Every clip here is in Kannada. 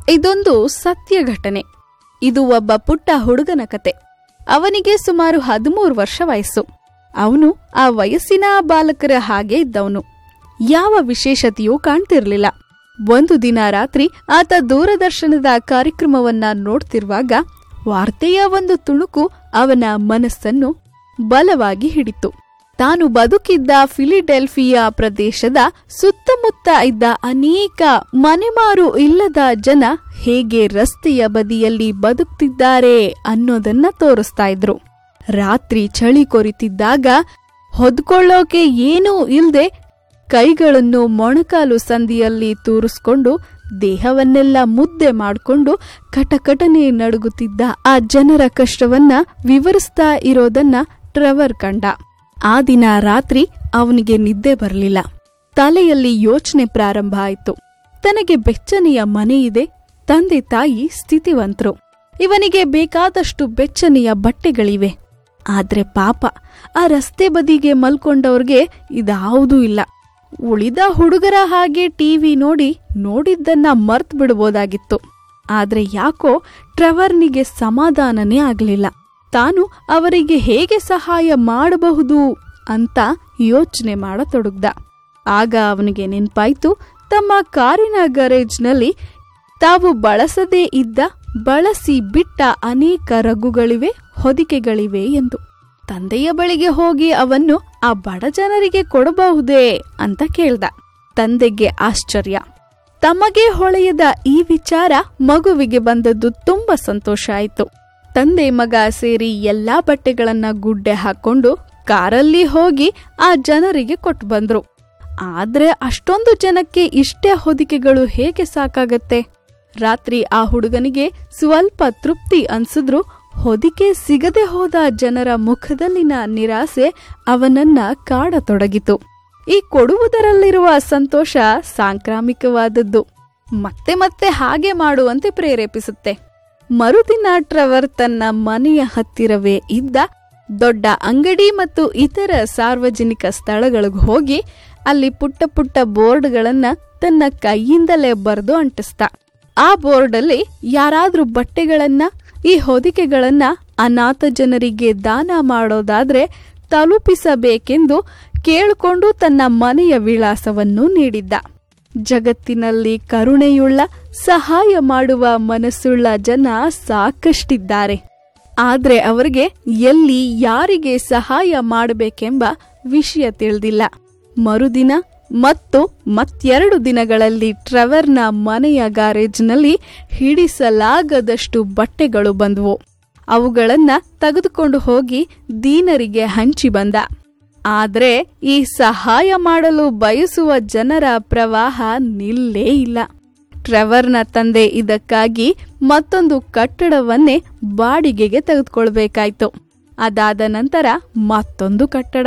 ಇದೊಂದು ಸತ್ಯ ಘಟನೆ ಇದು ಒಬ್ಬ ಪುಟ್ಟ ಹುಡುಗನ ಕತೆ ಅವನಿಗೆ ಸುಮಾರು ಹದಿಮೂರು ವರ್ಷ ವಯಸ್ಸು ಅವನು ಆ ವಯಸ್ಸಿನ ಬಾಲಕರ ಹಾಗೆ ಇದ್ದವನು ಯಾವ ವಿಶೇಷತೆಯೂ ಕಾಣ್ತಿರ್ಲಿಲ್ಲ ಒಂದು ದಿನ ರಾತ್ರಿ ಆತ ದೂರದರ್ಶನದ ಕಾರ್ಯಕ್ರಮವನ್ನ ನೋಡ್ತಿರುವಾಗ ವಾರ್ತೆಯ ಒಂದು ತುಣುಕು ಅವನ ಮನಸ್ಸನ್ನು ಬಲವಾಗಿ ಹಿಡಿತು ತಾನು ಬದುಕಿದ್ದ ಫಿಲಿಡೆಲ್ಫಿಯಾ ಪ್ರದೇಶದ ಸುತ್ತಮುತ್ತ ಇದ್ದ ಅನೇಕ ಮನೆಮಾರು ಇಲ್ಲದ ಜನ ಹೇಗೆ ರಸ್ತೆಯ ಬದಿಯಲ್ಲಿ ಬದುಕ್ತಿದ್ದಾರೆ ಅನ್ನೋದನ್ನ ತೋರಿಸ್ತಾ ಇದ್ರು ರಾತ್ರಿ ಚಳಿ ಕೊರಿತಿದ್ದಾಗ ಹೊದ್ಕೊಳ್ಳೋಕೆ ಏನೂ ಇಲ್ದೆ ಕೈಗಳನ್ನು ಮೊಣಕಾಲು ಸಂದಿಯಲ್ಲಿ ತೂರಿಸ್ಕೊಂಡು ದೇಹವನ್ನೆಲ್ಲ ಮುದ್ದೆ ಮಾಡಿಕೊಂಡು ಕಟಕಟನೆ ನಡುಗುತ್ತಿದ್ದ ಆ ಜನರ ಕಷ್ಟವನ್ನ ವಿವರಿಸ್ತಾ ಇರೋದನ್ನ ಟ್ರೆವರ್ ಕಂಡ ಆ ದಿನ ರಾತ್ರಿ ಅವನಿಗೆ ನಿದ್ದೆ ಬರಲಿಲ್ಲ ತಲೆಯಲ್ಲಿ ಯೋಚನೆ ಪ್ರಾರಂಭ ಆಯಿತು ತನಗೆ ಬೆಚ್ಚನೆಯ ಮನೆಯಿದೆ ತಂದೆ ತಾಯಿ ಸ್ಥಿತಿವಂತರು ಇವನಿಗೆ ಬೇಕಾದಷ್ಟು ಬೆಚ್ಚನೆಯ ಬಟ್ಟೆಗಳಿವೆ ಆದ್ರೆ ಪಾಪ ಆ ರಸ್ತೆ ಬದಿಗೆ ಮಲ್ಕೊಂಡವ್ರಿಗೆ ಇದಾವುದೂ ಇಲ್ಲ ಉಳಿದ ಹುಡುಗರ ಹಾಗೆ ಟಿವಿ ನೋಡಿ ನೋಡಿದ್ದನ್ನ ಮರ್ತ್ ಬಿಡ್ಬೋದಾಗಿತ್ತು ಆದ್ರೆ ಯಾಕೋ ಟ್ರೆವರ್ನಿಗೆ ಸಮಾಧಾನನೇ ಆಗ್ಲಿಲ್ಲ ತಾನು ಅವರಿಗೆ ಹೇಗೆ ಸಹಾಯ ಮಾಡಬಹುದು ಅಂತ ಯೋಚನೆ ಮಾಡತೊಡಗ್ದ ಆಗ ಅವನಿಗೆ ನೆನ್ಪಾಯ್ತು ತಮ್ಮ ಕಾರಿನ ಗರೇಜ್ನಲ್ಲಿ ತಾವು ಬಳಸದೇ ಇದ್ದ ಬಳಸಿ ಬಿಟ್ಟ ಅನೇಕ ರಗ್ಗುಗಳಿವೆ ಹೊದಿಕೆಗಳಿವೆ ಎಂದು ತಂದೆಯ ಬಳಿಗೆ ಹೋಗಿ ಅವನ್ನು ಆ ಬಡ ಜನರಿಗೆ ಕೊಡಬಹುದೇ ಅಂತ ಕೇಳ್ದ ತಂದೆಗೆ ಆಶ್ಚರ್ಯ ತಮಗೆ ಹೊಳೆಯದ ಈ ವಿಚಾರ ಮಗುವಿಗೆ ಬಂದದ್ದು ತುಂಬಾ ಸಂತೋಷ ಆಯಿತು ತಂದೆ ಮಗ ಸೇರಿ ಎಲ್ಲಾ ಬಟ್ಟೆಗಳನ್ನ ಗುಡ್ಡೆ ಹಾಕೊಂಡು ಕಾರಲ್ಲಿ ಹೋಗಿ ಆ ಜನರಿಗೆ ಕೊಟ್ಟು ಬಂದ್ರು ಆದ್ರೆ ಅಷ್ಟೊಂದು ಜನಕ್ಕೆ ಇಷ್ಟೇ ಹೊದಿಕೆಗಳು ಹೇಗೆ ಸಾಕಾಗತ್ತೆ ರಾತ್ರಿ ಆ ಹುಡುಗನಿಗೆ ಸ್ವಲ್ಪ ತೃಪ್ತಿ ಅನ್ಸಿದ್ರು ಹೊದಿಕೆ ಸಿಗದೆ ಹೋದ ಜನರ ಮುಖದಲ್ಲಿನ ನಿರಾಸೆ ಅವನನ್ನ ಕಾಡತೊಡಗಿತು ಈ ಕೊಡುವುದರಲ್ಲಿರುವ ಸಂತೋಷ ಸಾಂಕ್ರಾಮಿಕವಾದದ್ದು ಮತ್ತೆ ಮತ್ತೆ ಹಾಗೆ ಮಾಡುವಂತೆ ಪ್ರೇರೇಪಿಸುತ್ತೆ ಮರುದಿನ ಟ್ರವರ್ ತನ್ನ ಮನೆಯ ಹತ್ತಿರವೇ ಇದ್ದ ದೊಡ್ಡ ಅಂಗಡಿ ಮತ್ತು ಇತರ ಸಾರ್ವಜನಿಕ ಸ್ಥಳಗಳಿಗೆ ಹೋಗಿ ಅಲ್ಲಿ ಪುಟ್ಟ ಪುಟ್ಟ ಬೋರ್ಡ್ಗಳನ್ನ ತನ್ನ ಕೈಯಿಂದಲೇ ಬರೆದು ಅಂಟಿಸ್ತ ಆ ಬೋರ್ಡಲ್ಲಿ ಯಾರಾದ್ರೂ ಬಟ್ಟೆಗಳನ್ನ ಈ ಹೊದಿಕೆಗಳನ್ನ ಅನಾಥ ಜನರಿಗೆ ದಾನ ಮಾಡೋದಾದ್ರೆ ತಲುಪಿಸಬೇಕೆಂದು ಕೇಳಿಕೊಂಡು ತನ್ನ ಮನೆಯ ವಿಳಾಸವನ್ನು ನೀಡಿದ್ದ ಜಗತ್ತಿನಲ್ಲಿ ಕರುಣೆಯುಳ್ಳ ಸಹಾಯ ಮಾಡುವ ಮನಸ್ಸುಳ್ಳ ಜನ ಸಾಕಷ್ಟಿದ್ದಾರೆ ಆದ್ರೆ ಅವರಿಗೆ ಎಲ್ಲಿ ಯಾರಿಗೆ ಸಹಾಯ ಮಾಡಬೇಕೆಂಬ ವಿಷಯ ತಿಳಿದಿಲ್ಲ ಮರುದಿನ ಮತ್ತು ಮತ್ತೆರಡು ದಿನಗಳಲ್ಲಿ ಟ್ರೆವರ್ನ ಮನೆಯ ಗ್ಯಾರೇಜ್ನಲ್ಲಿ ಹಿಡಿಸಲಾಗದಷ್ಟು ಬಟ್ಟೆಗಳು ಬಂದವು ಅವುಗಳನ್ನ ತೆಗೆದುಕೊಂಡು ಹೋಗಿ ದೀನರಿಗೆ ಹಂಚಿ ಬಂದ ಆದ್ರೆ ಈ ಸಹಾಯ ಮಾಡಲು ಬಯಸುವ ಜನರ ಪ್ರವಾಹ ನಿಲ್ಲೇ ಇಲ್ಲ ಟ್ರೆವರ್ನ ತಂದೆ ಇದಕ್ಕಾಗಿ ಮತ್ತೊಂದು ಕಟ್ಟಡವನ್ನೇ ಬಾಡಿಗೆಗೆ ತೆಗೆದುಕೊಳ್ಬೇಕಾಯ್ತು ಅದಾದ ನಂತರ ಮತ್ತೊಂದು ಕಟ್ಟಡ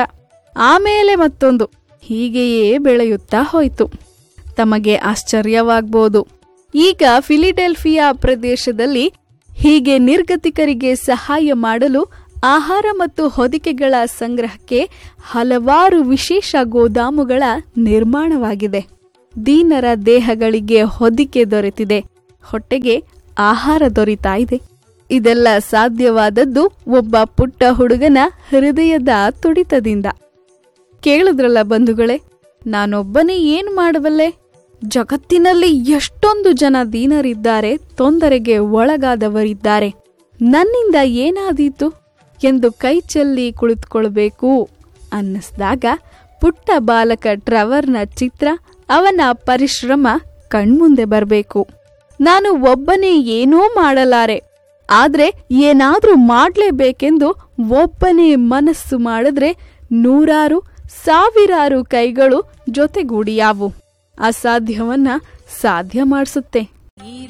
ಆಮೇಲೆ ಮತ್ತೊಂದು ಹೀಗೆಯೇ ಬೆಳೆಯುತ್ತಾ ಹೋಯಿತು ತಮಗೆ ಆಶ್ಚರ್ಯವಾಗ್ಬೋದು ಈಗ ಫಿಲಿಡೆಲ್ಫಿಯಾ ಪ್ರದೇಶದಲ್ಲಿ ಹೀಗೆ ನಿರ್ಗತಿಕರಿಗೆ ಸಹಾಯ ಮಾಡಲು ಆಹಾರ ಮತ್ತು ಹೊದಿಕೆಗಳ ಸಂಗ್ರಹಕ್ಕೆ ಹಲವಾರು ವಿಶೇಷ ಗೋದಾಮುಗಳ ನಿರ್ಮಾಣವಾಗಿದೆ ದೀನರ ದೇಹಗಳಿಗೆ ಹೊದಿಕೆ ದೊರೆತಿದೆ ಹೊಟ್ಟೆಗೆ ಆಹಾರ ದೊರೀತಾ ಇದೆ ಇದೆಲ್ಲ ಸಾಧ್ಯವಾದದ್ದು ಒಬ್ಬ ಪುಟ್ಟ ಹುಡುಗನ ಹೃದಯದ ತುಡಿತದಿಂದ ಕೇಳಿದ್ರಲ್ಲ ಬಂಧುಗಳೇ ನಾನೊಬ್ಬನೇ ಏನ್ ಮಾಡಬಲ್ಲೆ ಜಗತ್ತಿನಲ್ಲಿ ಎಷ್ಟೊಂದು ಜನ ದೀನರಿದ್ದಾರೆ ತೊಂದರೆಗೆ ಒಳಗಾದವರಿದ್ದಾರೆ ನನ್ನಿಂದ ಏನಾದೀತು ಎಂದು ಕೈ ಚೆಲ್ಲಿ ಕುಳಿತುಕೊಳ್ಬೇಕು ಅನ್ನಿಸ್ದಾಗ ಪುಟ್ಟ ಬಾಲಕ ಟ್ರವರ್ನ ಚಿತ್ರ ಅವನ ಪರಿಶ್ರಮ ಕಣ್ಮುಂದೆ ಬರಬೇಕು ನಾನು ಒಬ್ಬನೇ ಏನೂ ಮಾಡಲಾರೆ ಆದ್ರೆ ಏನಾದ್ರೂ ಮಾಡ್ಲೇಬೇಕೆಂದು ಒಬ್ಬನೇ ಮನಸ್ಸು ಮಾಡಿದ್ರೆ ನೂರಾರು ಸಾವಿರಾರು ಕೈಗಳು ಜೊತೆಗೂಡಿಯಾವು ಅಸಾಧ್ಯವನ್ನ ಸಾಧ್ಯ ಮಾಡಿಸುತ್ತೆ